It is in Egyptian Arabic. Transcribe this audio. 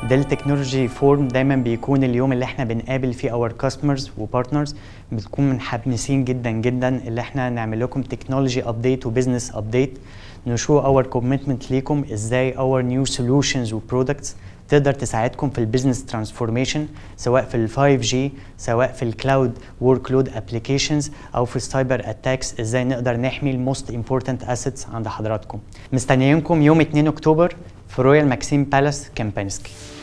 ديل تكنولوجي فورم دايما بيكون اليوم اللي احنا بنقابل فيه اور كاستمرز وبارتنرز بتكون متحمسين جدا جدا اللي احنا نعمل لكم تكنولوجي ابديت وبزنس ابديت نشو اور كوميتمنت ليكم ازاي اور نيو سولوشنز وبرودكتس تقدر تساعدكم في البيزنس ترانسفورميشن سواء في ال 5G سواء في الكلاود ورك لود ابلكيشنز او في السايبر اتاكس ازاي نقدر نحمي الموست امبورتنت اسيتس عند حضراتكم مستنيينكم يوم 2 اكتوبر في رويال ماكسيم بالاس كامبانسكي